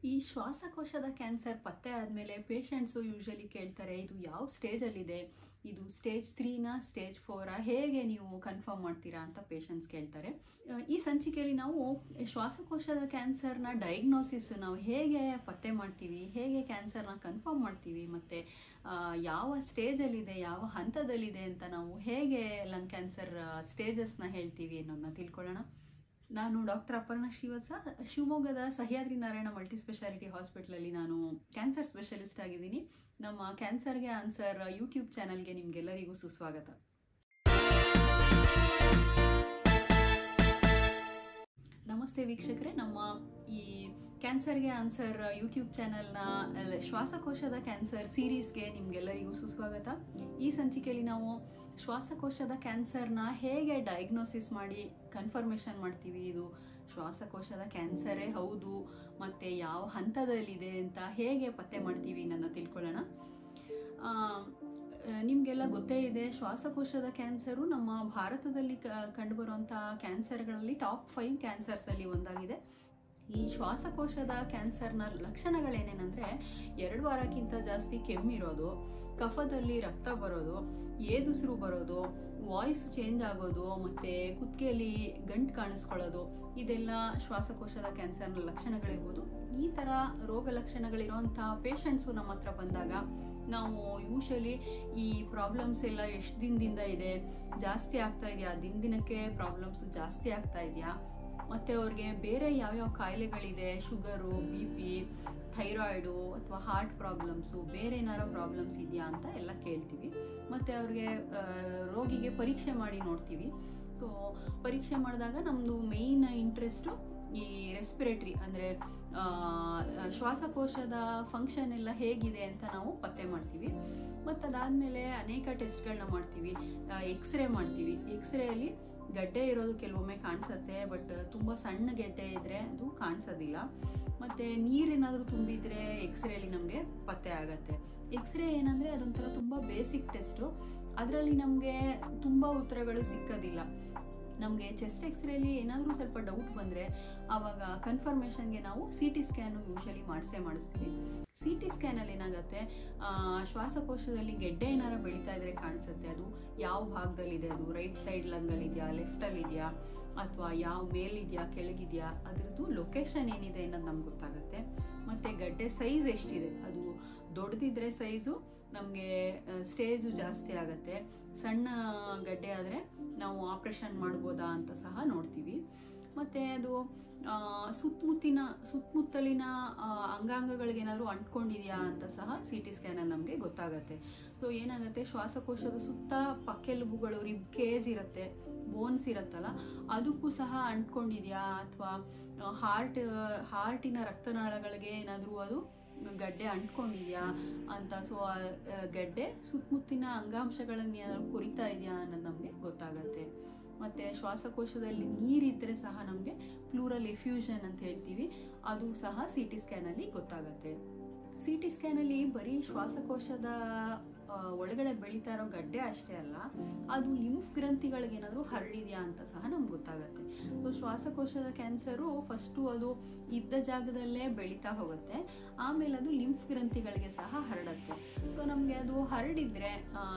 ಈ ಶ್ವಾಸಕೋಶದ ಕ್ಯಾನ್ಸರ್ ಪತ್ತೆ ಆದಮೇಲೆ ಪೇಷಂಟ್ಸು ಯೂಶಲಿ ಕೇಳ್ತಾರೆ ಇದು ಯಾವ ಸ್ಟೇಜಲ್ಲಿದೆ ಇದು ಸ್ಟೇಜ್ ತ್ರೀನಾ ಸ್ಟೇಜ್ ಫೋರಾ ಹೇಗೆ ನೀವು ಕನ್ಫರ್ಮ್ ಮಾಡ್ತೀರಾ ಅಂತ ಪೇಷಂಟ್ಸ್ ಕೇಳ್ತಾರೆ ಆ, ಈ ಸಂಚಿಕೆಯಲ್ಲಿ ನಾವು ಶ್ವಾಸಕೋಶದ ಕ್ಯಾನ್ಸರ್ನ ಡಯಾಗ್ನೋಸಿಸ್ ನಾವು ಹೇಗೆ ಪತ್ತೆ ಮಾಡ್ತೀವಿ ಹೇಗೆ ಕ್ಯಾನ್ಸರ್ನ ಕನ್ಫರ್ಮ್ ಮಾಡ್ತೀವಿ ಮತ್ತು ಯಾವ ಸ್ಟೇಜಲ್ಲಿದೆ ಯಾವ ಹಂತದಲ್ಲಿದೆ ಅಂತ ನಾವು ಹೇಗೆ ಲಂಗ್ ಕ್ಯಾನ್ಸರ್ ಸ್ಟೇಜಸ್ನ ಹೇಳ್ತೀವಿ ಅನ್ನೋದನ್ನ ತಿಳ್ಕೊಳ್ಳೋಣ ನಾನು ಡಾಕ್ಟರ್ ಅಪರ್ಣ ಶ್ರೀವತ್ಸ ಶಿವಮೊಗ್ಗದ ಸಹ್ಯಾದ್ರಿ ನಾರಾಯಣ ಮಲ್ಟಿ ಸ್ಪೆಷಾಲಿಟಿ ಹಾಸ್ಪಿಟ್ಲಲ್ಲಿ ನಾನು ಕ್ಯಾನ್ಸರ್ ಸ್ಪೆಷಲಿಸ್ಟ್ ಆಗಿದ್ದೀನಿ ನಮ್ಮ ಕ್ಯಾನ್ಸರ್ಗೆ ಆನ್ಸರ್ ಯೂಟ್ಯೂಬ್ ಚಾನಲ್ಗೆ ನಿಮ್ಗೆಲ್ಲರಿಗೂ ಸುಸ್ವಾಗತ ನಮಸ್ತೆ ವೀಕ್ಷಕರೇ ನಮ್ಮ ಈ ಕ್ಯಾನ್ಸರ್ಗೆ ಆನ್ಸರ್ ಯೂಟ್ಯೂಬ್ ಚಾನೆಲ್ನ ಅಲ್ಲ, ಶ್ವಾಸಕೋಶದ ಕ್ಯಾನ್ಸರ್ ಸೀರೀಸ್ಗೆ ನಿಮ್ಗೆಲ್ಲರಿಗೂ ಸುಸ್ವಾಗತ ಈ ಸಂಚಿಕೆಯಲ್ಲಿ ನಾವು ಶ್ವಾಸಕೋಶದ ಕ್ಯಾನ್ಸರ್ನ ಹೇಗೆ ಡಯಾಗ್ನೋಸಿಸ್ ಮಾಡಿ ಕನ್ಫರ್ಮೇಷನ್ ಮಾಡ್ತೀವಿ ಇದು ಶ್ವಾಸಕೋಶದ ಕ್ಯಾನ್ಸರೇ ಹೌದು ಮತ್ತು ಯಾವ ಹಂತದಲ್ಲಿದೆ ಅಂತ ಹೇಗೆ ಪತ್ತೆ ಮಾಡ್ತೀವಿ ನನ್ನ ತಿಳ್ಕೊಳ್ಳೋಣ ಆ, ನಿಮಗೆಲ್ಲ ಗೊತ್ತೇ ಇದೆ ಶ್ವಾಸಕೋಶದ ಕ್ಯಾನ್ಸರು ನಮ್ಮ ಭಾರತದಲ್ಲಿ ಕ ಕಂಡುಬರುವಂಥ ಕ್ಯಾನ್ಸರ್ಗಳಲ್ಲಿ ಟಾಪ್ ಫೈವ್ ಕ್ಯಾನ್ಸರ್ಸಲ್ಲಿ ಒಂದಾಗಿದೆ ಈ ಶ್ವಾಸಕೋಶದ ಕ್ಯಾನ್ಸರ್ನ ಲಕ್ಷಣಗಳೇನೇನೆಂದರೆ ಎರಡು ವಾರಕ್ಕಿಂತ ಜಾಸ್ತಿ ಕೆಮ್ಮಿರೋದು ಕಫದಲ್ಲಿ ರಕ್ತ ಬರೋದು ಏದುಸಿರು ಬರೋದು ವಾಯ್ಸ್ ಚೇಂಜ್ ಆಗೋದು ಮತ್ತು ಕುತ್ತಿಗೆಯಲ್ಲಿ ಗಂಟು ಕಾಣಿಸ್ಕೊಳ್ಳೋದು ಇದೆಲ್ಲ ಶ್ವಾಸಕೋಶದ ಕ್ಯಾನ್ಸರ್ನ ಲಕ್ಷಣಗಳಿರ್ಬೋದು ಈ ಥರ ರೋಗ ಲಕ್ಷಣಗಳಿರುವಂಥ ಪೇಷಂಟ್ಸು ನಮ್ಮ ಹತ್ರ ಬಂದಾಗ ನಾವು ಯೂಶಲಿ ಈ ಪ್ರಾಬ್ಲಮ್ಸ್ ಎಲ್ಲ ಎಷ್ಟು ದಿನದಿಂದ ಇದೆ ಜಾಸ್ತಿ ಆಗ್ತಾ ಇದೆಯಾ ದಿನ ದಿನಕ್ಕೆ ಪ್ರಾಬ್ಲಮ್ಸ್ ಜಾಸ್ತಿ ಆಗ್ತಾ ಇದೆಯಾ ಮತ್ತು ಅವ್ರಿಗೆ ಬೇರೆ ಯಾವ್ಯಾವ ಕಾಯಿಲೆಗಳಿದೆ ಶುಗರು ಬಿ ಪಿ ಥೈರಾಯ್ಡು ಅಥವಾ ಹಾರ್ಟ್ ಪ್ರಾಬ್ಲಮ್ಸು ಬೇರೆ ಏನಾರೋ ಪ್ರಾಬ್ಲಮ್ಸ್ ಇದೆಯಾ ಅಂತ ಎಲ್ಲ ಕೇಳ್ತೀವಿ ಮತ್ತು ಅವ್ರಿಗೆ ಆ, ರೋಗಿಗೆ ಪರೀಕ್ಷೆ ಮಾಡಿ ನೋಡ್ತೀವಿ ಸೊ ಪರೀಕ್ಷೆ ಮಾಡಿದಾಗ ನಮ್ಮದು ಮೇಯ್ನ್ ಇಂಟ್ರೆಸ್ಟು ಈ ರೆಸ್ಪಿರೇಟ್ರಿ ಅಂದರೆ ಶ್ವಾಸಕೋಶದ ಫಂಕ್ಷನ್ ಎಲ್ಲ ಹೇಗಿದೆ ಅಂತ ನಾವು ಪತ್ತೆ ಮಾಡ್ತೀವಿ ಮತ್ತು ಅದಾದಮೇಲೆ ಅನೇಕ ಟೆಸ್ಟ್ಗಳನ್ನ ಮಾಡ್ತೀವಿ ಎಕ್ಸ್ರೇ ಮಾಡ್ತೀವಿ ಎಕ್ಸ್ರೇಯಲ್ಲಿ ಗಡ್ಡೆ ಇರೋದು ಕೆಲವೊಮ್ಮೆ ಕಾಣಿಸುತ್ತೆ ಬಟ್ ತುಂಬ ಸಣ್ಣ ಗೆಡ್ಡೆ ಇದ್ದರೆ ಅದು ಕಾಣಿಸೋದಿಲ್ಲ ಮತ್ತು ನೀರೇನಾದರೂ ತುಂಬಿದ್ರೆ ಎಕ್ಸ್ರೇಲಿ ನಮಗೆ ಪತ್ತೆ ಆಗತ್ತೆ ಎಕ್ಸ್ರೇ ಏನಂದರೆ ಅದೊಂಥರ ತುಂಬ ಬೇಸಿಕ್ ಟೆಸ್ಟು ಅದರಲ್ಲಿ ನಮಗೆ ತುಂಬ ಉತ್ತರಗಳು ಸಿಕ್ಕೋದಿಲ್ಲ ನಮಗೆ ಚೆಸ್ಟ್ ಎಕ್ಸ್ರೇಲಿ ಏನಾದರೂ ಸ್ವಲ್ಪ ಡೌಟ್ ಬಂದರೆ ಆವಾಗ ಕನ್ಫರ್ಮೇಷನ್ಗೆ ನಾವು ಸಿ ಟಿ ಸ್ಕ್ಯಾನು ಯೂಶಲಿ ಮಾಡಿಸೇ ಮಾಡಿಸ್ತೀವಿ ಸಿ ಟಿ ಸ್ಕ್ಯಾನಲ್ಲಿ ಏನಾಗುತ್ತೆ ಆ, ಶ್ವಾಸಕೋಶದಲ್ಲಿ ಗೆಡ್ಡೆ ಏನಾರ ಬೆಳೀತಾ ಇದ್ರೆ ಕಾಣಿಸುತ್ತೆ ಅದು ಯಾವ ಭಾಗದಲ್ಲಿದೆ ಅದು ರೈಟ್ ಸೈಡ್ ಲಂಗಲ್ಲಿದೆಯಾ ಲೆಫ್ಟಲ್ಲಿದೆಯಾ ಅಥವಾ ಯಾವ ಮೇಲಿದೆಯಾ ಕೆಳಗಿದೆಯಾ ಅದರದ್ದು ಲೊಕೇಶನ್ ಏನಿದೆ ಅನ್ನೋದು ನಮ್ಗೆ ಗೊತ್ತಾಗುತ್ತೆ ಮತ್ತು ಗಡ್ಡೆ ಸೈಜ್ ಎಷ್ಟಿದೆ ಅದು ದೊಡ್ಡದಿದ್ರೆ ಸೈಜು ನಮಗೆ ಸ್ಟೇಜು ಜಾಸ್ತಿ ಆಗುತ್ತೆ ಸಣ್ಣ ಗಡ್ಡೆ ಆದರೆ ನಾವು ಆಪ್ರೇಷನ್ ಮಾಡ್ಬೋದಾ ಅಂತ ಸಹ ನೋಡ್ತೀವಿ ಮತ್ತು ಅದು ಆ, ಸುತ್ತಮುತ್ತಿನ ಸುತ್ತಮುತ್ತಲಿನ ಆ, ಅಂಗಾಂಗಗಳಿಗೆ ಏನಾದರೂ ಅಂಟ್ಕೊಂಡಿದೆಯಾ ಅಂತ ಸಹ ಸಿ ಟಿ ಸ್ಕ್ಯಾನಲ್ಲಿ ನಮಗೆ ಗೊತ್ತಾಗುತ್ತೆ ಸೊ ಏನಾಗುತ್ತೆ ಶ್ವಾಸಕೋಶದ ಸುತ್ತ ಪಕ್ಕೆಲುಬುಗಳು ರಿಬ್ ಕೇಜ್ ಇರುತ್ತೆ ಬೋನ್ಸ್ ಇರುತ್ತಲ್ಲ ಅದಕ್ಕೂ ಸಹ ಅಂಟ್ಕೊಂಡಿದೆಯಾ ಅಥವಾ ಹಾರ್ಟ್ ಹಾರ್ಟಿನ ರಕ್ತನಾಳಗಳಿಗೆ ಏನಾದರೂ ಅದು ಗಡ್ಡೆ ಅಂಟ್ಕೊಂಡಿದ್ಯಾ ಅಂತ ಸೊ ಆ ಆ, ಗಡ್ಡೆ ಸುತ್ತಮುತ್ತಿನ ಅಂಗಾಂಶಗಳನ್ನ ಏನಾದ್ರು ಕುರಿತಾ ಇದೆಯಾ ಅನ್ನೋದು ನಮಗೆ ಗೊತ್ತಾಗತ್ತೆ ಮತ್ತೆ ಶ್ವಾಸಕೋಶದಲ್ಲಿ ನೀರಿದ್ರೆ ಸಹ ನಮಗೆ ಪ್ಲೂರಲ್ ಎಫ್ಯೂಷನ್ ಅಂತ ಹೇಳ್ತೀವಿ ಅದು ಸಹ ಸಿ ಟಿ ಸ್ಕ್ಯಾನಲ್ಲಿ ಗೊತ್ತಾಗತ್ತೆ ಸಿ ಟಿ ಸ್ಕ್ಯಾನಲ್ಲಿ ಬರೀ ಶ್ವಾಸಕೋಶದ ಆ, ಒಳಗಡೆ ಬೆಳೀತಾ ಇರೋ ಗಡ್ಡೆ ಅಷ್ಟೇ ಅಲ್ಲ ಅದು ಲಿಂಫ್ ಗ್ರಂಥಿಗಳಿಗೆ ಏನಾದರೂ ಹರಡಿದ್ಯಾ ಅಂತ ಸಹ ನಮ್ಗೆ ಗೊತ್ತಾಗುತ್ತೆ ಸೊ ಶ್ವಾಸಕೋಶದ ಕ್ಯಾನ್ಸರು ಫಸ್ಟು ಅದು ಇದ್ದ ಜಾಗದಲ್ಲೇ ಬೆಳೀತಾ ಹೋಗುತ್ತೆ ಆಮೇಲೆ ಅದು ಲಿಂಫ್ ಗ್ರಂಥಿಗಳಿಗೆ ಸಹ ಹರಡುತ್ತೆ ಸೊ ನಮಗೆ ಅದು ಹರಡಿದ್ರೆ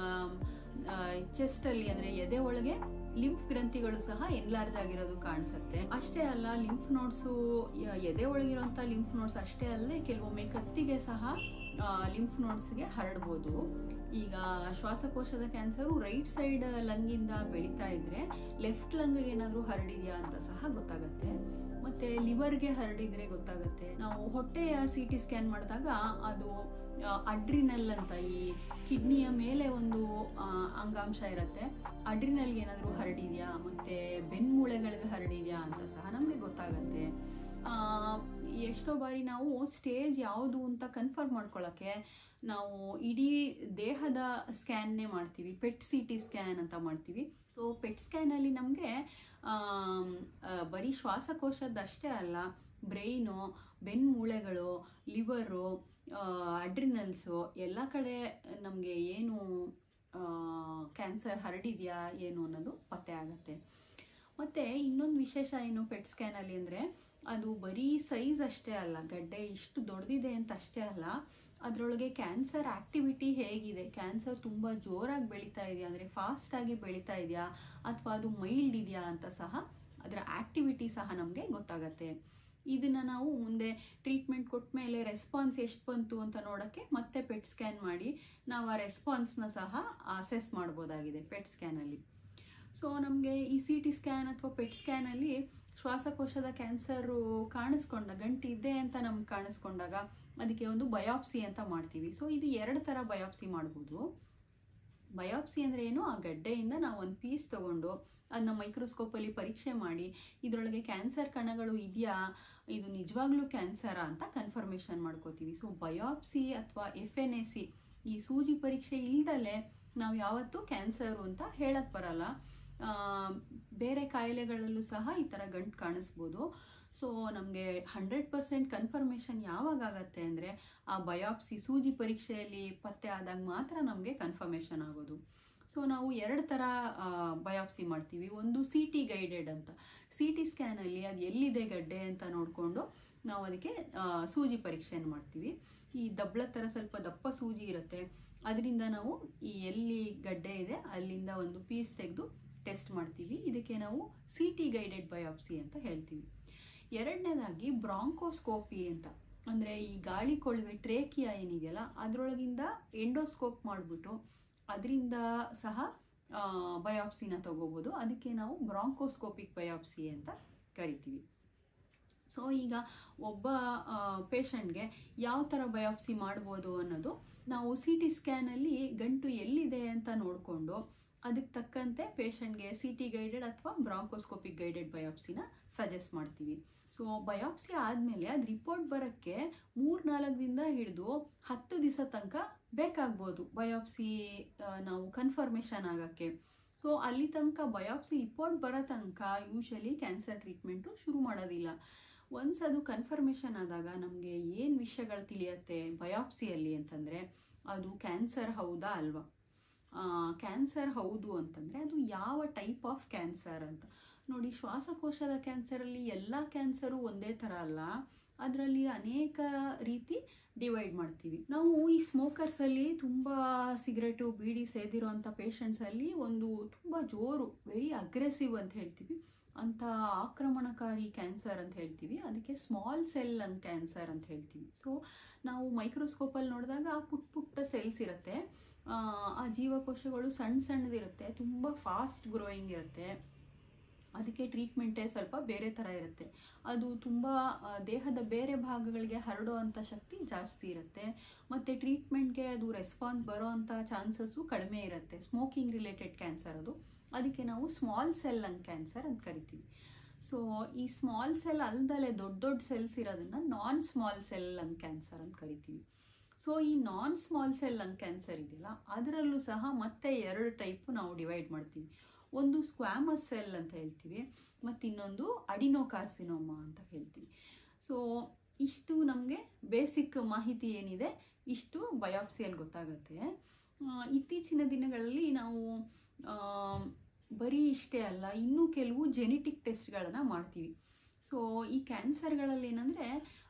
ಚೆಸ್ಟಲ್ಲಿ ಅಂದರೆ ಎದೆ ಒಳಗೆ ಲಿಂಫ್ ಗ್ರಂಥಿಗಳು ಸಹ ಎನ್ಲಾರ್ಜ್ ಆಗಿರೋದು ಕಾಣಿಸುತ್ತೆ ಅಷ್ಟೇ ಅಲ್ಲ ಲಿಂಫ್ ನೋಟ್ಸು ಎದೆ ಒಳಗಿರುವಂಥ ಲಿಂಫ್ ನೋಟ್ಸ್ ಅಷ್ಟೇ ಅಲ್ಲದೆ ಕೆಲವೊಮ್ಮೆ ಕತ್ತಿಗೆ ಸಹ ಲಿಂಫ್ ನೋಟ್ಸ್ಗೆ ಹರಡ್ಬೋದು ಈಗ ಶ್ವಾಸಕೋಶದ ಕ್ಯಾನ್ಸರು ರೈಟ್ ಸೈಡ್ ಲಂಗಿಂದ ಬೆಳೀತಾ ಇದ್ರೆ ಲೆಫ್ಟ್ ಲಂಗ್ಗೆ ಏನಾದರೂ ಹರಡಿದ್ಯಾ ಅಂತ ಸಹ ಗೊತ್ತಾಗುತ್ತೆ ಮತ್ತೆ ಲಿವರ್ಗೆ ಹರಡಿದ್ರೆ ಗೊತ್ತಾಗುತ್ತೆ ನಾವು ಹೊಟ್ಟೆಯ ಸಿ ಟಿ ಸ್ಕ್ಯಾನ್ ಮಾಡಿದಾಗ ಅದು ಅಡ್ರಿನಲ್ ಅಂತ ಈ ಕಿಡ್ನಿಯ ಮೇಲೆ ಒಂದು ಆ, ಅಂಗಾಂಶ ಇರುತ್ತೆ ಅಡ್ರಿನಲ್ಗೆ ಏನಾದರೂ ಹರಡಿದ್ಯಾ ಮತ್ತೆ ಬೆನ್ಮೂಳೆಗಳಿಗೆ ಹರಡಿದ್ಯಾ ಅಂತ ಸಹ ನಮಗೆ ಗೊತ್ತಾಗುತ್ತೆ ಆ, ಎಷ್ಟೋ ಬಾರಿ ನಾವು ಸ್ಟೇಜ್ ಯಾವುದು ಅಂತ ಕನ್ಫರ್ಮ್ ಮಾಡ್ಕೊಳ್ಳೋಕ್ಕೆ ನಾವು ಇಡೀ ದೇಹದ ಸ್ಕ್ಯಾನ್ನೇ ಮಾಡ್ತೀವಿ ಪೆಟ್ ಸಿ ಟಿ ಸ್ಕ್ಯಾನ್ ಅಂತ ಮಾಡ್ತೀವಿ ಸೊ ಪೆಟ್ ಸ್ಕ್ಯಾನಲ್ಲಿ ನಮಗೆ ಬರೀ ಶ್ವಾಸಕೋಶದ್ದಷ್ಟೇ ಅಲ್ಲ ಬ್ರೈನು ಬೆನ್ಮೂಳೆಗಳು ಲಿವರು ಅಡ್ರಿನಲ್ಸು ಎಲ್ಲ ಕಡೆ ನಮಗೆ ಏನು ಕ್ಯಾನ್ಸರ್ ಹರಡಿದೆಯಾ ಏನು ಅನ್ನೋದು ಪತ್ತೆ ಆಗುತ್ತೆ ಮತ್ತು ಇನ್ನೊಂದು ವಿಶೇಷ ಏನು ಪೆಟ್ ಸ್ಕ್ಯಾನಲ್ಲಿ ಅಂದರೆ ಅದು ಬರೀ ಸೈಜ್ ಅಷ್ಟೇ ಅಲ್ಲ ಗಡ್ಡೆ ಇಷ್ಟು ದೊಡ್ಡದಿದೆ ಅಂತ ಅಷ್ಟೇ ಅಲ್ಲ ಅದರೊಳಗೆ ಕ್ಯಾನ್ಸರ್ ಆಕ್ಟಿವಿಟಿ ಹೇಗಿದೆ ಕ್ಯಾನ್ಸರ್ ತುಂಬ ಜೋರಾಗಿ ಬೆಳೀತಾ ಇದೆಯಾ ಅಂದರೆ ಫಾಸ್ಟಾಗಿ ಬೆಳೀತಾ ಇದೆಯಾ ಅಥವಾ ಅದು ಮೈಲ್ಡ್ ಇದೆಯಾ ಅಂತ ಸಹ ಅದರ ಆಕ್ಟಿವಿಟಿ ಸಹ ನಮಗೆ ಗೊತ್ತಾಗತ್ತೆ ಇದನ್ನ ನಾವು ಮುಂದೆ ಟ್ರೀಟ್ಮೆಂಟ್ ಕೊಟ್ಟ ಮೇಲೆ ರೆಸ್ಪಾನ್ಸ್ ಎಷ್ಟು ಬಂತು ಅಂತ ನೋಡೋಕ್ಕೆ ಮತ್ತೆ ಪೆಟ್ ಸ್ಕ್ಯಾನ್ ಮಾಡಿ ನಾವು ಆ ರೆಸ್ಪಾನ್ಸ್ನ ಸಹ ಅಸೆಸ್ ಮಾಡ್ಬೋದಾಗಿದೆ ಪೆಟ್ ಸ್ಕ್ಯಾನಲ್ಲಿ ಸೊ ನಮಗೆ ಈ ಸಿ ಟಿ ಸ್ಕ್ಯಾನ್ ಅಥವಾ ಪೆಟ್ ಸ್ಕ್ಯಾನಲ್ಲಿ ಶ್ವಾಸಕೋಶದ ಕ್ಯಾನ್ಸರು ಕಾಣಿಸ್ಕೊಂಡ ಗಂಟು ಇದೆ ಅಂತ ನಮ್ಗೆ ಕಾಣಿಸ್ಕೊಂಡಾಗ ಅದಕ್ಕೆ ಒಂದು ಬಯಾಪ್ಸಿ ಅಂತ ಮಾಡ್ತೀವಿ ಸೊ ಇದು ಎರಡು ಥರ ಬಯಾಪ್ಸಿ ಮಾಡ್ಬೋದು ಬಯಾಪ್ಸಿ ಅಂದರೆ ಏನು ಆ ಗಡ್ಡೆಯಿಂದ ನಾವು ಒಂದು ಪೀಸ್ ತಗೊಂಡು ಅದನ್ನ ಮೈಕ್ರೋಸ್ಕೋಪಲ್ಲಿ ಪರೀಕ್ಷೆ ಮಾಡಿ ಇದರೊಳಗೆ ಕ್ಯಾನ್ಸರ್ ಕಣಗಳು ಇದೆಯಾ ಇದು ನಿಜವಾಗ್ಲೂ ಕ್ಯಾನ್ಸರಾ ಅಂತ ಕನ್ಫರ್ಮೇಷನ್ ಮಾಡ್ಕೋತೀವಿ ಸೊ ಬಯಾಪ್ಸಿ ಅಥವಾ ಎಫ್ ಎನ್ ಎ ಸಿ ಈ ಸೂಜಿ ಪರೀಕ್ಷೆ ಇಲ್ದಲೆ ನಾವು ಯಾವತ್ತೂ ಕ್ಯಾನ್ಸರು ಅಂತ ಹೇಳಕ್ ಬರಲ್ಲ ಬೇರೆ ಕಾಯಿಲೆಗಳಲ್ಲೂ ಸಹ ಈ ಥರ ಗಂಟು ಕಾಣಿಸ್ಬೋದು ಸೊ ನಮಗೆ ಹಂಡ್ರೆಡ್ ಪರ್ಸೆಂಟ್ ಕನ್ಫರ್ಮೇಷನ್ ಯಾವಾಗ ಆಗತ್ತೆ ಅಂದರೆ ಆ ಬಯಾಪ್ಸಿ ಸೂಜಿ ಪರೀಕ್ಷೆಯಲ್ಲಿ ಪತ್ತೆ ಆದಾಗ ಮಾತ್ರ ನಮಗೆ ಕನ್ಫರ್ಮೇಷನ್ ಆಗೋದು ಸೊ ನಾವು ಎರಡು ಥರ ಬಯಾಪ್ಸಿ ಮಾಡ್ತೀವಿ ಒಂದು ಸಿ ಟಿ ಗೈಡೆಡ್ ಅಂತ ಸಿ ಟಿ ಸ್ಕ್ಯಾನಲ್ಲಿ ಅದು ಎಲ್ಲಿದೆ ಗಡ್ಡೆ ಅಂತ ನೋಡಿಕೊಂಡು ನಾವು ಅದಕ್ಕೆ ಸೂಜಿ ಪರೀಕ್ಷೆಯನ್ನು ಮಾಡ್ತೀವಿ ಈ ದಬ್ಬಳ ಥರ ಸ್ವಲ್ಪ ದಪ್ಪ ಸೂಜಿ ಇರುತ್ತೆ ಅದರಿಂದ ನಾವು ಈ ಎಲ್ಲಿ ಗಡ್ಡೆ ಇದೆ ಅಲ್ಲಿಂದ ಒಂದು ಪೀಸ್ ತೆಗೆದು ಟೆಸ್ಟ್ ಮಾಡ್ತೀವಿ ಇದಕ್ಕೆ ನಾವು ಸಿ ಟಿ ಗೈಡೆಡ್ ಬಯಾಪ್ಸಿ ಅಂತ ಹೇಳ್ತೀವಿ ಎರಡನೇದಾಗಿ ಬ್ರಾಂಕೋಸ್ಕೋಪಿ ಅಂತ ಅಂದರೆ ಈ ಗಾಳಿ ಕೊಳವೆ ಟ್ರೇಕಿಯಾ ಏನಿದೆಯಲ್ಲ ಅದರೊಳಗಿಂದ ಎಂಡೋಸ್ಕೋಪ್ ಮಾಡಿಬಿಟ್ಟು ಅದರಿಂದ ಸಹ ಬಯಾಪ್ಸಿನ ತಗೋಬೋದು ಅದಕ್ಕೆ ನಾವು ಬ್ರಾಂಕೋಸ್ಕೋಪಿಕ್ ಬಯಾಪ್ಸಿ ಅಂತ ಕರಿತೀವಿ ಸೊ ಈಗ ಒಬ್ಬ ಪೇಷಂಟ್ಗೆ ಯಾವ ಥರ ಬಯಾಪ್ಸಿ ಮಾಡ್ಬೋದು ಅನ್ನೋದು ನಾವು ಸಿ ಟಿ ಸ್ಕ್ಯಾನಲ್ಲಿ ಗಂಟು ಎಲ್ಲಿದೆ ಅಂತ ನೋಡಿಕೊಂಡು ಅದಕ್ಕೆ ತಕ್ಕಂತೆ ಪೇಷಂಟ್ಗೆ ಸಿ ಟಿ ಗೈಡೆಡ್ ಅಥವಾ ಬ್ರಾಂಕೋಸ್ಕೋಪಿಕ್ ಗೈಡೆಡ್ ಬಯಾಪ್ಸಿನ ಸಜೆಸ್ಟ್ ಮಾಡ್ತೀವಿ ಸೊ ಬಯಾಪ್ಸಿ ಆದಮೇಲೆ ಅದು ರಿಪೋರ್ಟ್ ಬರೋಕ್ಕೆ ಮೂರು ನಾಲ್ಕದಿಂದ ಹಿಡಿದು ಹತ್ತು ದಿವಸ ತನಕ ಬೇಕಾಗ್ಬೋದು ಬಯಾಪ್ಸಿ ನಾವು ಕನ್ಫರ್ಮೇಷನ್ ಆಗೋಕ್ಕೆ ಸೊ ಅಲ್ಲಿ ತನಕ ಬಯಾಪ್ಸಿ ರಿಪೋರ್ಟ್ ಬರೋ ತನಕ ಯೂಶಲಿ ಕ್ಯಾನ್ಸರ್ ಟ್ರೀಟ್ಮೆಂಟು ಶುರು ಮಾಡೋದಿಲ್ಲ ಒನ್ಸ್ ಅದು ಕನ್ಫರ್ಮೇಷನ್ ಆದಾಗ ನಮಗೆ ಏನು ವಿಷಯಗಳು ತಿಳಿಯತ್ತೆ ಬಯಾಪ್ಸಿಯಲ್ಲಿ ಅಂತಂದರೆ ಅದು ಕ್ಯಾನ್ಸರ್ ಹೌದಾ ಅಲ್ವಾ ಕ್ಯಾನ್ಸರ್ ಹೌದು ಅಂತಂದರೆ ಅದು ಯಾವ ಟೈಪ್ ಆಫ್ ಕ್ಯಾನ್ಸರ್ ಅಂತ ನೋಡಿ ಶ್ವಾಸಕೋಶದ ಕ್ಯಾನ್ಸರಲ್ಲಿ ಎಲ್ಲ ಕ್ಯಾನ್ಸರು ಒಂದೇ ಥರ ಅಲ್ಲ ಅದರಲ್ಲಿ ಅನೇಕ ರೀತಿ ಡಿವೈಡ್ ಮಾಡ್ತೀವಿ ನಾವು ಈ ಸ್ಮೋಕರ್ಸಲ್ಲಿ ತುಂಬ ಸಿಗರೇಟು ಬೀಡಿ ಸೇದಿರೋಂಥ ಪೇಷಂಟ್ಸಲ್ಲಿ ಒಂದು ತುಂಬ ಜೋರು ವೆರಿ ಅಗ್ರೆಸಿವ್ ಅಂತ ಹೇಳ್ತೀವಿ ಅಂತ ಆಕ್ರಮಣಕಾರಿ ಕ್ಯಾನ್ಸರ್ ಅಂತ ಹೇಳ್ತೀವಿ ಅದಕ್ಕೆ ಸ್ಮಾಲ್ ಸೆಲ್ ಲಂಗ್ ಕ್ಯಾನ್ಸರ್ ಅಂತ ಹೇಳ್ತೀವಿ ಸೊ ನಾವು ಮೈಕ್ರೋಸ್ಕೋಪಲ್ಲಿ ನೋಡಿದಾಗ ಪುಟ್ಟ ಪುಟ್ಟ ಸೆಲ್ಸ್ ಇರುತ್ತೆ ಆ ಜೀವಕೋಶಗಳು ಸಣ್ಣ ಸಣ್ಣದಿರುತ್ತೆ ತುಂಬ ಫಾಸ್ಟ್ ಗ್ರೋಯಿಂಗ್ ಇರುತ್ತೆ ಅದಕ್ಕೆ ಟ್ರೀಟ್ಮೆಂಟೇ ಸ್ವಲ್ಪ ಬೇರೆ ಥರ ಇರುತ್ತೆ ಅದು ತುಂಬ ದೇಹದ ಬೇರೆ ಭಾಗಗಳಿಗೆ ಹರಡೋ ಅಂಥ ಶಕ್ತಿ ಜಾಸ್ತಿ ಇರುತ್ತೆ ಮತ್ತು ಟ್ರೀಟ್ಮೆಂಟ್ಗೆ ಅದು ರೆಸ್ಪಾನ್ಸ್ ಬರೋ ಅಂಥ ಚಾನ್ಸಸ್ಸು ಕಡಿಮೆ ಇರುತ್ತೆ ಸ್ಮೋಕಿಂಗ್ ರಿಲೇಟೆಡ್ ಕ್ಯಾನ್ಸರ್ ಅದು ಅದಕ್ಕೆ ನಾವು ಸ್ಮಾಲ್ ಸೆಲ್ ಲಂಗ್ ಕ್ಯಾನ್ಸರ್ ಅಂತ ಕರಿತೀವಿ ಸೊ ಈ ಸ್ಮಾಲ್ ಸೆಲ್ ಅಲ್ದಲೆ ದೊಡ್ಡ ದೊಡ್ಡ ಸೆಲ್ಸ್ ಇರೋದನ್ನ non small cell lung cancer ಅಂತ ಕರಿತೀವಿ ಸೊ ಈ non small cell lung cancer ಇದೆಯಲ್ಲ ಅದರಲ್ಲೂ ಸಹ ಮತ್ತೆ ಎರಡು ಟೈಪು ನಾವು ಡಿವೈಡ್ ಮಾಡ್ತೀವಿ ಒಂದು ಸ್ಕ್ವಾಮಸ್ ಸೆಲ್ ಅಂತ ಹೇಳ್ತೀವಿ ಮತ್ತು ಇನ್ನೊಂದು ಅಡಿನೋಕಾರ್ಸಿನೋಮಾ ಅಂತ ಹೇಳ್ತೀವಿ ಸೊ ಇಷ್ಟು ನಮಗೆ ಬೇಸಿಕ್ ಮಾಹಿತಿ ಏನಿದೆ ಇಷ್ಟು ಬಯಾಪ್ಸಿಯಲ್ಲಿ ಗೊತ್ತಾಗುತ್ತೆ ಇತ್ತೀಚಿನ ದಿನಗಳಲ್ಲಿ ನಾವು ಬರೀ ಇಷ್ಟೇ ಅಲ್ಲ ಇನ್ನೂ ಕೆಲವು ಜೆನೆಟಿಕ್ ಟೆಸ್ಟ್ಗಳನ್ನು ಮಾಡ್ತೀವಿ ಸೊ ಈ ಕ್ಯಾನ್ಸರ್ಗಳಲ್ಲಿ ಏನಂದರೆ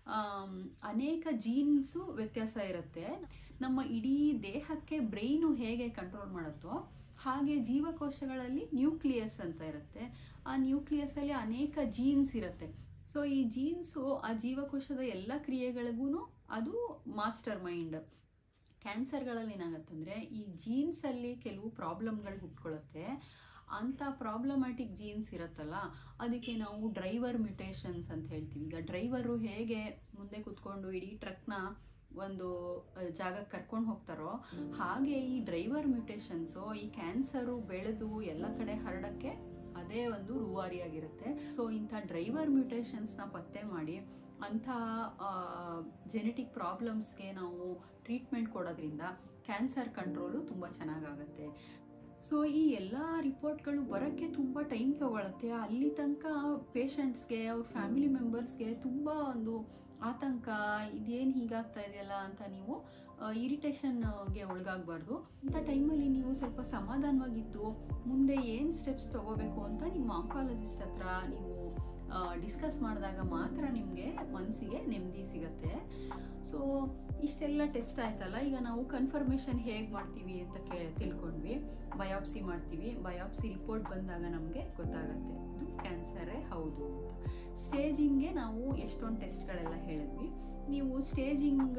ಅನೇಕ ಜೀನ್ಸು ವ್ಯತ್ಯಾಸ ಇರುತ್ತೆ ನಮ್ಮ ಇಡೀ ದೇಹಕ್ಕೆ ಬ್ರೈನು ಹೇಗೆ ಕಂಟ್ರೋಲ್ ಮಾಡುತ್ತೋ ಹಾಗೆ ಜೀವಕೋಶಗಳಲ್ಲಿ ನ್ಯೂಕ್ಲಿಯಸ್ ಅಂತ ಇರುತ್ತೆ ಆ ನ್ಯೂಕ್ಲಿಯಸ್ಸಲ್ಲಿ ಅನೇಕ ಜೀನ್ಸ್ ಇರುತ್ತೆ ಸೊ ಈ ಜೀನ್ಸು ಆ ಜೀವಕೋಶದ ಎಲ್ಲ ಕ್ರಿಯೆಗಳಿಗೂ ಅದು ಮಾಸ್ಟರ್ ಮೈಂಡ್ ಕ್ಯಾನ್ಸರ್ಗಳಲ್ಲಿ ಏನಾಗತ್ತಂದರೆ ಈ ಜೀನ್ಸಲ್ಲಿ ಕೆಲವು ಪ್ರಾಬ್ಲಮ್ಗಳು ಹುಟ್ಕೊಳ್ಳುತ್ತೆ ಅಂಥ ಪ್ರಾಬ್ಲಮ್ಯಾಟಿಕ್ ಜೀನ್ಸ್ ಇರುತ್ತಲ್ಲ ಅದಕ್ಕೆ ನಾವು ಡ್ರೈವರ್ ಮ್ಯುಟೇಷನ್ಸ್ ಅಂತ ಹೇಳ್ತೀವಿ ಈಗ ಡ್ರೈವರು ಹೇಗೆ ಮುಂದೆ ಕೂತ್ಕೊಂಡು ಇಡೀ ಟ್ರಕ್ನ ಒಂದು ಜಾಗಕ್ಕೆ ಕರ್ಕೊಂಡು ಹೋಗ್ತಾರೋ ಹಾಗೆ ಈ ಡ್ರೈವರ್ ಮ್ಯುಟೇಷನ್ಸು ಈ ಕ್ಯಾನ್ಸರು ಬೆಳೆದು ಎಲ್ಲ ಕಡೆ ಹರಡಕ್ಕೆ ಅದೇ ಒಂದು ರೂವಾರಿಯಾಗಿರುತ್ತೆ ಸೊ ಇಂಥ ಡ್ರೈವರ್ ಮ್ಯುಟೇಷನ್ಸ್ನ ಪತ್ತೆ ಮಾಡಿ ಅಂಥ ಜೆನೆಟಿಕ್ ಪ್ರಾಬ್ಲಮ್ಸ್ಗೆ ನಾವು ಟ್ರೀಟ್ಮೆಂಟ್ ಕೊಡೋದ್ರಿಂದ ಕ್ಯಾನ್ಸರ್ ಕಂಟ್ರೋಲು ತುಂಬ ಚೆನ್ನಾಗಾಗತ್ತೆ ಸೊ ಈ ಎಲ್ಲ ರಿಪೋರ್ಟ್ಗಳು ಬರೋಕ್ಕೆ ತುಂಬ ಟೈಮ್ ತಗೊಳತ್ತೆ ಅಲ್ಲಿ ತನಕ ಪೇಷಂಟ್ಸ್ಗೆ ಅವ್ರ ಫ್ಯಾಮಿಲಿ ಮೆಂಬರ್ಸ್ಗೆ ತುಂಬ ಒಂದು ಆತಂಕ ಇದೇನು ಹೀಗಾಗ್ತಾ ಇದೆಯಲ್ಲ ಅಂತ ನೀವು ಇರಿಟೇಷನ್ಗೆ ಒಳಗಾಗಬಾರ್ದು ಇಂಥ ಟೈಮಲ್ಲಿ ನೀವು ಸ್ವಲ್ಪ ಸಮಾಧಾನವಾಗಿದ್ದು ಮುಂದೆ ಏನು ಸ್ಟೆಪ್ಸ್ ತಗೋಬೇಕು ಅಂತ ನಿಮ್ಮ ಆಂಕಾಲಜಿಸ್ಟ್ ಹತ್ರ ನೀವು ಡಿಸ್ಕಸ್ ಮಾಡಿದಾಗ ಮಾತ್ರ ನಿಮಗೆ ಮನಸ್ಸಿಗೆ ನೆಮ್ಮದಿ ಸಿಗತ್ತೆ ಸೊ ಇಷ್ಟೆಲ್ಲ ಟೆಸ್ಟ್ ಆಯ್ತಲ್ಲ ಈಗ ನಾವು ಕನ್ಫರ್ಮೇಷನ್ ಹೇಗೆ ಮಾಡ್ತೀವಿ ಅಂತ ಕೇ ತಿಳ್ಕೊಂಡ್ವಿ ಬಯಾಪ್ಸಿ ಮಾಡ್ತೀವಿ ಬಯಾಪ್ಸಿ ರಿಪೋರ್ಟ್ ಬಂದಾಗ ನಮಗೆ ಗೊತ್ತಾಗತ್ತೆ ಇದು ಕ್ಯಾನ್ಸರೇ ಹೌದು ಅಂತ ಸ್ಟೇಜಿಂಗ್ಗೆ ನಾವು ಎಷ್ಟೊಂದು ಟೆಸ್ಟ್ಗಳೆಲ್ಲ ಹೇಳಿದ್ವಿ ನೀವು ಸ್ಟೇಜಿಂಗ್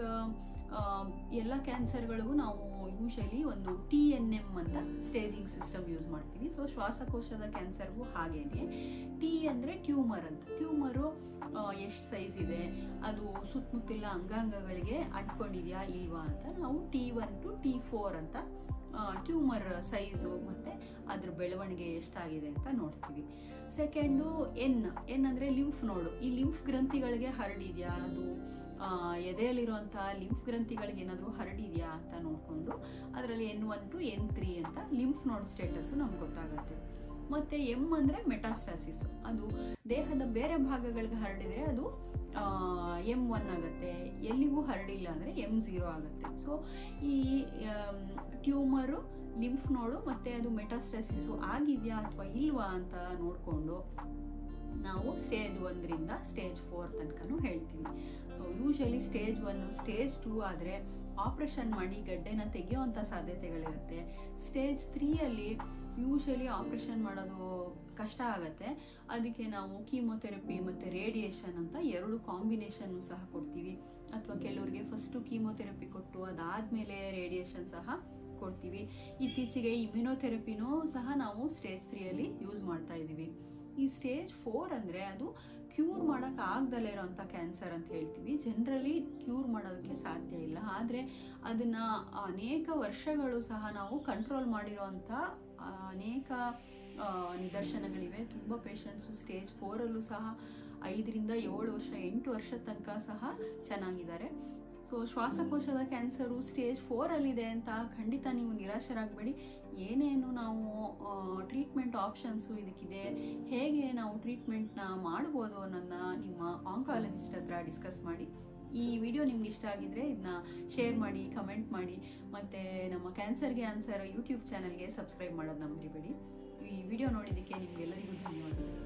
ಎಲ್ಲ ಕ್ಯಾನ್ಸರ್ಗಳಿಗೂ ನಾವು ಯೂಶಲಿ ಒಂದು ಟಿ ಎನ್ ಎಮ್ ಅಂತ ಸ್ಟೇಜಿಂಗ್ ಸಿಸ್ಟಮ್ ಯೂಸ್ ಮಾಡ್ತೀವಿ ಸೊ ಶ್ವಾಸಕೋಶದ ಕ್ಯಾನ್ಸರ್ಗೂ ಹಾಗೇನೆ ಟಿ ಅಂದರೆ ಟ್ಯೂಮರ್ ಅಂತ ಟ್ಯೂಮರು ಎಷ್ಟು ಸೈಜ್ ಇದೆ ಅದು ಸುತ್ತಮುತ್ತಲ ಅಂಗಾಂಗಗಳಿಗೆ ಅಂಟ್ಕೊಂಡಿದೆಯಾ ಇಲ್ವಾ ಅಂತ ನಾವು T one to T four ಅಂತ ಟ್ಯೂಮರ್ ಸೈಜು ಮತ್ತು ಅದ್ರ ಬೆಳವಣಿಗೆ ಎಷ್ಟಾಗಿದೆ ಅಂತ ನೋಡ್ತೀವಿ ಸೆಕೆಂಡು ಎನ್ ಎನ್ ಅಂದರೆ ಲಿಂಫ್ ನೋಡು ಈ ಲಿಂಫ್ ಗ್ರಂಥಿಗಳಿಗೆ ಹರಡಿದೆಯಾ ಅದು ಎದೆಯಲ್ಲಿರುವಂಥ ಲಿಂಫ್ ಗ್ರಂಥಿಗಳಿಗೆ ಏನಾದರೂ ಹರಡಿದೆಯಾ ಅಂತ ನೋಡಿಕೊಂಡು ಅದರಲ್ಲಿ N one to N three ಅಂತ ಲಿಂಫ್ ನೋಡ್ ಸ್ಟೇಟಸ್ಸು ನಮ್ಗೆ ಗೊತ್ತಾಗುತ್ತೆ ಮತ್ತು ಎಮ್ ಅಂದರೆ ಮೆಟಾಸ್ಟಾಸಿಸ್ ಅದು ದೇಹದ ಬೇರೆ ಭಾಗಗಳಿಗೆ ಹರಡಿದರೆ ಅದು ಎಮ್ ಒನ್ ಆಗುತ್ತೆ ಎಲ್ಲಿಗೂ ಹರಡಿಲ್ಲ ಅಂದರೆ ಎಮ್ ಝೀರೋ ಆಗುತ್ತೆ ಸೊ ಈ ಟ್ಯೂಮರು ಲಿಂಫ್ ನೋಡು ಮತ್ತು ಅದು ಮೆಟಾಸ್ಟಾಸಿಸು ಆಗಿದೆಯಾ ಅಥವಾ ಇಲ್ವಾ ಅಂತ ನೋಡಿಕೊಂಡು ನಾವು ಸ್ಟೇಜ್ ಒಂದರಿಂದ ಸ್ಟೇಜ್ ಫೋರ್ ತನಕನೂ ಹೇಳ್ತೀವಿ so usually stage one stage two ಆದರೆ ಆಪ್ರೇಷನ್ ಮಾಡಿ ಗಡ್ಡೆನ ತೆಗೆಯುವಂಥ ಸಾಧ್ಯತೆಗಳಿರುತ್ತೆ ಸ್ಟೇಜ್ ತ್ರೀಯಲ್ಲಿ ಯೂಶಲಿ ಆಪ್ರೇಷನ್ ಮಾಡೋದು ಕಷ್ಟ ಆಗುತ್ತೆ ಅದಕ್ಕೆ ನಾವು ಕೀಮೊಥೆರಪಿ ಮತ್ತು ರೇಡಿಯೇಷನ್ ಅಂತ ಎರಡು ಕಾಂಬಿನೇಷನ್ನು ಸಹ ಕೊಡ್ತೀವಿ ಅಥವಾ ಕೆಲವರಿಗೆ ಫಸ್ಟು ಕೀಮೊಥೆರಪಿ ಕೊಟ್ಟು ಅದಾದಮೇಲೆ ರೇಡಿಯೇಷನ್ ಸಹ ಕೊಡ್ತೀವಿ ಇತ್ತೀಚೆಗೆ ಇಮ್ಯುನೋಥೆರಪಿನೂ ಸಹ ನಾವು ಸ್ಟೇಜ್ ತ್ರೀಯಲ್ಲಿ ಯೂಸ್ ಮಾಡ್ತಾ ಇದ್ದೀವಿ ಈ ಸ್ಟೇಜ್ ಫೋರ್ ಅಂದರೆ ಅದು ಕ್ಯೂರ್ ಮಾಡೋಕ್ಕೆ ಆಗ್ದಲೇ ಇರೋಂಥ ಕ್ಯಾನ್ಸರ್ ಅಂತ ಹೇಳ್ತೀವಿ ಜನರಲಿ ಕ್ಯೂರ್ ಮಾಡೋದಕ್ಕೆ ಸಾಧ್ಯ ಇಲ್ಲ ಆದರೆ ಅದನ್ನು ಅನೇಕ ವರ್ಷಗಳು ಸಹ ನಾವು ಕಂಟ್ರೋಲ್ ಮಾಡಿರೋಂಥ ಅನೇಕ ನಿದರ್ಶನಗಳಿವೆ ತುಂಬ ಪೇಷಂಟ್ಸು ಸ್ಟೇಜ್ ಫೋರಲ್ಲೂ ಸಹ ಐದರಿಂದ ಏಳು ವರ್ಷ ಎಂಟು ವರ್ಷದ ತನಕ ಸಹ ಚೆನ್ನಾಗಿದ್ದಾರೆ ಸೊ ಶ್ವಾಸಕೋಶದ ಕ್ಯಾನ್ಸರು ಸ್ಟೇಜ್ ಫೋರಲ್ಲಿದೆ ಅಂತ ಖಂಡಿತ ನೀವು ನಿರಾಶರಾಗಬೇಡಿ ಏನೇನು ನಾವು ಟ್ರೀಟ್ಮೆಂಟ್ ಆಪ್ಷನ್ಸು ಇದಕ್ಕಿದೆ ಹೇಗೆ ನಾವು ಟ್ರೀಟ್ಮೆಂಟ್ನ ಮಾಡ್ಬೋದು ಅನ್ನೋದನ್ನ ನಿಮ್ಮ ಆಂಕಾಲಜಿಸ್ಟ್ ಹತ್ರ ಡಿಸ್ಕಸ್ ಮಾಡಿ ಈ ವಿಡಿಯೋ ನಿಮ್ಗೆ ಇಷ್ಟ ಆಗಿದ್ರೆ ಇದನ್ನ ಶೇರ್ ಮಾಡಿ ಕಮೆಂಟ್ ಮಾಡಿ ಮತ್ತು ನಮ್ಮ ಕ್ಯಾನ್ಸರ್ಗೆ ಆನ್ಸರ್ ಯೂಟ್ಯೂಬ್ ಚಾನಲ್ಗೆ ಸಬ್ಸ್ಕ್ರೈಬ್ ಮಾಡೋದನ್ನ ಮರಿಬೇಡಿ ಈ ವಿಡಿಯೋ ನೋಡಿದ್ದಕ್ಕೆ ನಿಮಗೆಲ್ಲರಿಗೂ ಧನ್ಯವಾದಗಳು